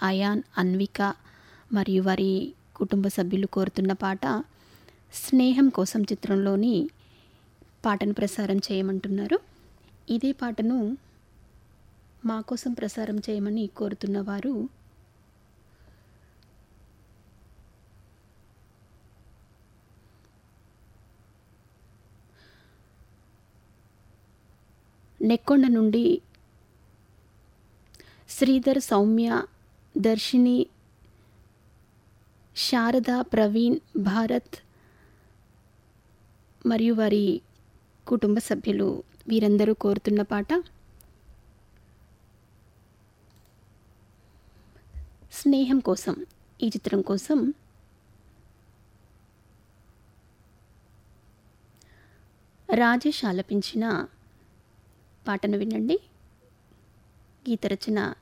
ion Anvika మరియు వారి కుటుంబ సభ్యులు కోరుతున్న పాట స్నేహం కోసం చిత్రంలోని పాటను ప్రసారం చేయమంటున్నారు ఇదే పాటను మా కోసం ప్రసారం చేయమని కోరుతున్న వారు నెక్కొండ నుండి శ్రీధర్ సౌమ్య దర్శిని శారద ప్రవీణ్ భారత్ మరియు వారి కుటుంబ సభ్యులు వీరందరూ కోరుతున్న పాట స్నేహం కోసం ఈ చిత్రం కోసం రాజేష్ ఆలపించిన పాటను వినండి గీత రచన